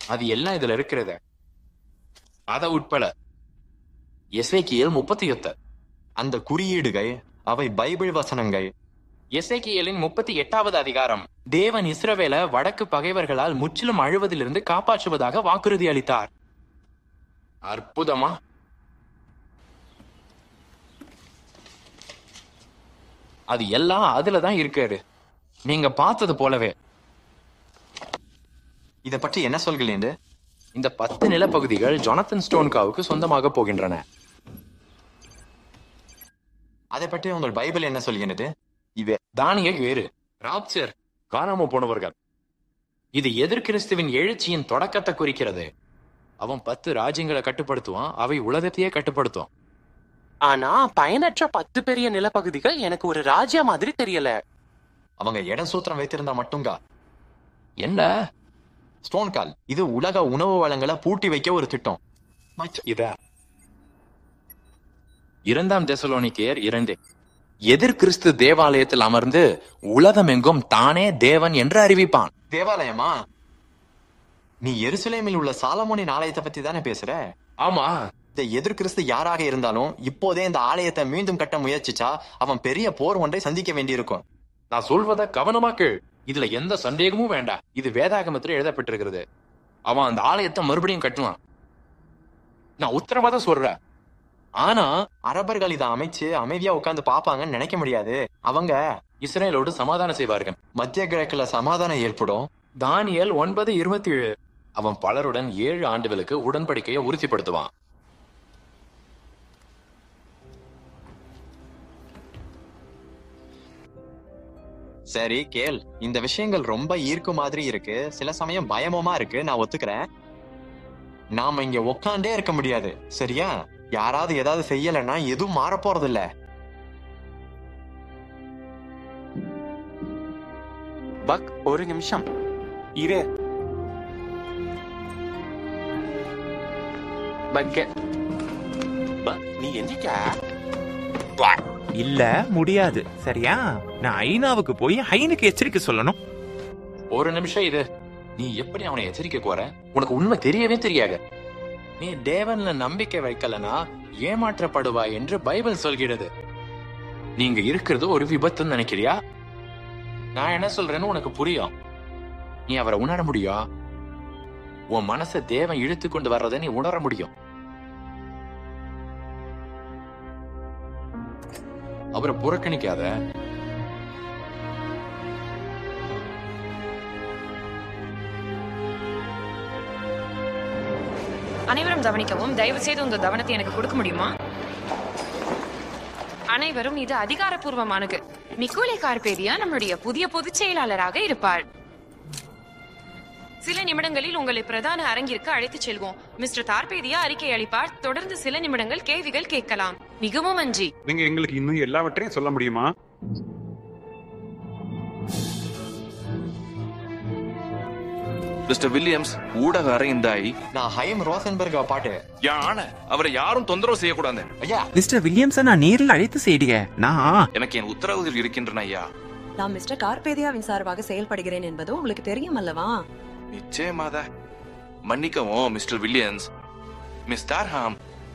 அது எல்லாம் இதுல இருக்கிறது அத உட்பட எசேக்கியேல் முப்பத்தி எட்டு அந்த குறியீடுகள் அவை பைபிள் வசனங்கள் எசேக்கியேலின் முப்பத்தி எட்டாவது அதிகாரம் தேவன் இஸ்ரவேல வடக்கு பகைவர்களால் முற்றிலும் அழுவதிலிருந்து காப்பாற்றுவதாக வாக்குறுதி அளித்தார் அற்புதமா அது எல்லாம் அதுல தான் இருக்காரு நீங்க பார்த்தது போலவே இத பற்றி என்ன சொல்கிறேன் இந்த பத்து நிலப்பகுதிகள் ஜொனத்தன் ஸ்டோன்காவுக்கு சொந்தமாக போகின்றன அதை பற்றி உங்கள் பைபிள் என்ன சொல்கிறது இது தானிய வேறு ராப்சர் காணாம போனவர்கள் இது எதிர் கிறிஸ்துவின் எழுச்சியின் தொடக்கத்தை குறிக்கிறது அவன் பத்து ராஜ்யங்களை கட்டுப்படுத்துவான் அவை உலகத்தையே கட்டுப்படுத்தும் ஆனா பயனற்ற பத்து பெரிய நிலப்பகுதிகள் எனக்கு ஒரு ராஜ்யா மாதிரி தெரியல அவங்க இடம் சூத்திரம் வைத்திருந்தா மட்டுங்க என்ன ஸ்டோன் கால் இது உலக உணவு வளங்களை பூட்டி வைக்க ஒரு திட்டம் இத இரண்டாம் தெசலோனிக்கேயர் இரண்டு எதிர் கிறிஸ்து தேவாலயத்தில் அமர்ந்து உலகமெங்கும் தானே தேவன் என்று அறிவிப்பான் தேவாலயமா நீ எருசலேமில் உள்ள சாலமோனின் ஆலயத்தை பத்தி தானே பேசுற ஆமா இந்த எதிர் கிறிஸ்து யாராக இருந்தாலும் இப்போதே இந்த ஆலயத்தை மீண்டும் கட்ட முயற்சிச்சா அவன் பெரிய போர் ஒன்றை சந்திக்க வேண்டியிருக்கும் நான் சொல்வத கவனமா கேள் இதுல எந்த சந்தேகமும் வேண்டாம் இது வேதாகமத்தில் எழுதப்பட்டிருக்கிறது அவன் அந்த ஆலயத்தை மறுபடியும் கட்டுவான் நான் உத்தரவாதம் சொல்றேன் ஆனா அரபர்கள் இதை அமைச்சு அமைதியா உட்கார்ந்து பாப்பாங்கன்னு நினைக்க முடியாது அவங்க இஸ்ரேலோடு சமாதானம் செய்வார்கள் மத்திய கிழக்குல சமாதானம் ஏற்படும் தானியல் ஒன்பது இருபத்தி ஏழு அவன் பலருடன் ஏழு ஆண்டுகளுக்கு உடன்படிக்கையை உறுதிப்படுத்துவான் சரி கேள் இந்த விஷயங்கள் ரொம்ப ஈர்க்கும் மாதிரி இருக்கு சில சமயம் பயமுமா இருக்கு நான் ஒத்துக்கிறேன் நாம இங்க உக்காண்டே இருக்க முடியாது சரியா யாராவது ஏதாவது செய்யலைன்னா எதுவும் மாற போறது இல்ல பக் ஒரு நிமிஷம் இரு பக்க பக், நீ என்னக்கா இல்ல முடியாது சரியா நான் ஐநாவுக்கு போய் ஹைனுக்கு எச்சரிக்கை சொல்லணும் ஒரு நிமிஷம் இது நீ எப்படி அவனை எச்சரிக்க போற உனக்கு உண்மை தெரியவே தெரியாது நீ தேவன்ல நம்பிக்கை வைக்கலனா ஏமாற்றப்படுவாய் என்று பைபிள் சொல்கிறது நீங்க இருக்கிறது ஒரு விபத்துன்னு நினைக்கிறியா நான் என்ன சொல்றேன்னு உனக்கு புரியும் நீ அவரை உணர முடியும் உன் மனசை தேவன் இழுத்து கொண்டு வர்றதை நீ உணர முடியும் அவரை புறக்கணிக்காத அனைவரும் கவனிக்கவும் தயவு செய்து உங்க கவனத்தை எனக்கு கொடுக்க முடியுமா அனைவரும் இது அதிகாரப்பூர்வமானது மிக்கோலே கார்பேதியா நம்முடைய புதிய பொதுச் செயலாளராக இருப்பார் சில நிமிடங்களில் உங்களை பிரதான அரங்கிற்கு அழைத்துச் செல்வோம் மிஸ்டர் தார்பேதியா அறிக்கை அளிப்பார் தொடர்ந்து சில நிமிடங்கள் கேள்விகள் கேட்கலாம் மிகவும் நன்றி நீங்க எங்களுக்கு இன்னும் எல்லாவற்றையும் சொல்ல முடியுமா மிஸ்டர் வில்லியம்ஸ் ஊடக அறைந்தாய் நான் ஹைம் ரோசன்பர்க் பாட்டு யானை அவரை யாரும் தொந்தரவு செய்யக்கூடாது ஐயா மிஸ்டர் வில்லியம்ஸை நான் நேரில் அழைத்து செய்யுங்க நான் எனக்கு என் உத்தரவுகள் இருக்கின்றன ஐயா நான் மிஸ்டர் கார்பேதியாவின் சார்பாக செயல்படுகிறேன் என்பது உங்களுக்கு தெரியும் அல்லவா நிச்சயமாத மன்னிக்கவும் மிஸ்டர் வில்லியம்ஸ் மிஸ் டார்ஹாம்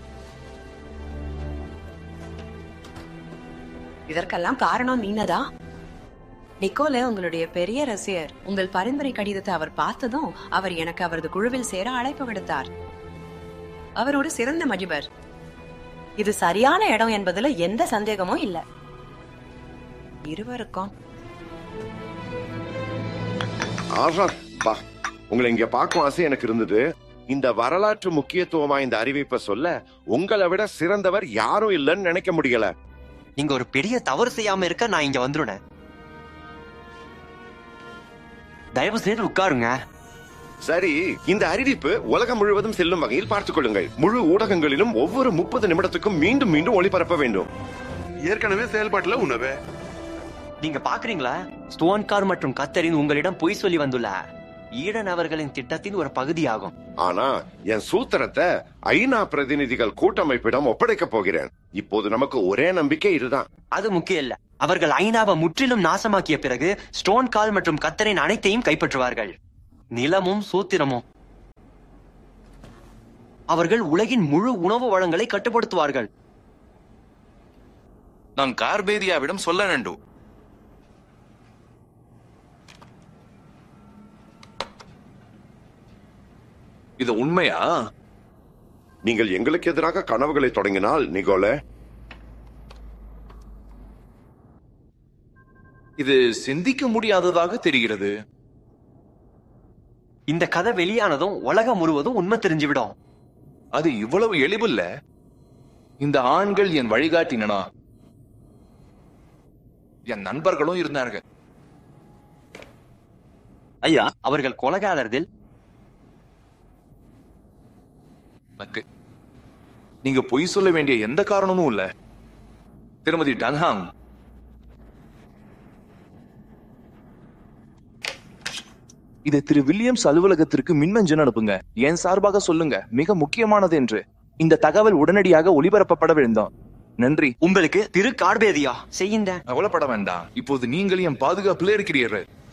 இதற்கெல்லாம் காரணம் நீனதா நிக்கோலே உங்களுடைய பெரிய ரசிகர் உங்கள் பரிந்துரை கடிதத்தை அவர் பார்த்ததும் அவர் எனக்கு அவரது குழுவில் சேர அழைப்பு விடுத்தார் அவர் ஒரு சிறந்த மஜிபர் இது சரியான இடம் என்பதுல எந்த சந்தேகமும் இல்ல இருவருக்கும் ஆஹா பா உங்களை இங்க பார்க்கும் ஆசை எனக்கு இருந்தது இந்த வரலாற்று முக்கியத்துவமா இந்த அறிவிப்பை சொல்ல உங்களை விட சிறந்தவர் யாரும் இல்லைன்னு நினைக்க முடியல நீங்க ஒரு பெரிய தவறு செய்யாம இருக்க நான் இங்க வந்துருனேன் தயவு செய்து உட்காருங்க சரி இந்த அறிவிப்பு உலகம் முழுவதும் செல்லும் வகையில் பார்த்துக் கொள்ளுங்கள் முழு ஊடகங்களிலும் ஒவ்வொரு முப்பது நிமிடத்துக்கும் மீண்டும் மீண்டும் ஒளிபரப்ப வேண்டும் ஏற்கனவே செயல்பாட்டுல உணவு நீங்க பாக்குறீங்களா ஸ்டோன் கார் மற்றும் கத்தரின் உங்களிடம் பொய் சொல்லி வந்துள்ளார் ஈடன் அவர்களின் திட்டத்தின் ஒரு பகுதியாகும் ஆனா என் சூத்திரத்தை ஐநா பிரதிநிதிகள் கூட்டமைப்பிடம் ஒப்படைக்க போகிறேன் இப்போது நமக்கு ஒரே நம்பிக்கை இதுதான் அது முக்கியம் இல்ல அவர்கள் ஐநாவை முற்றிலும் நாசமாக்கிய பிறகு ஸ்டோன் கால் மற்றும் கத்தரின் அனைத்தையும் கைப்பற்றுவார்கள் நிலமும் சூத்திரமும் அவர்கள் உலகின் முழு உணவு வளங்களை கட்டுப்படுத்துவார்கள் நான் கார்பேதியாவிடம் சொல்ல வேண்டும் இது உண்மையா நீங்கள் எங்களுக்கு எதிராக கனவுகளை தொடங்கினால் நிகோல இது சிந்திக்க முடியாததாக தெரிகிறது இந்த கதை வெளியானதும் உலகம் முழுவதும் உண்மை தெரிஞ்சுவிடும் அது இவ்வளவு எளிதில்ல இந்த ஆண்கள் என் வழிகாட்டினா என் நண்பர்களும் இருந்தார்கள் ஐயா அவர்கள் கொலகாரர்கள் எனக்கு நீங்க பொய் சொல்ல வேண்டிய எந்த காரணமும் இல்ல திருமதி டன்ஹாங் இதை திரு வில்லியம்ஸ் அலுவலகத்திற்கு மின்மஞ்சன் அனுப்புங்க என் சார்பாக சொல்லுங்க மிக முக்கியமானது என்று இந்த தகவல் உடனடியாக ஒளிபரப்பப்பட வேண்டும் நன்றி உங்களுக்கு திரு கார்பேதியா செய்யுங்க கவலைப்பட வேண்டாம் இப்போது நீங்கள் என் பாதுகாப்பில் இருக்கிறீர்கள்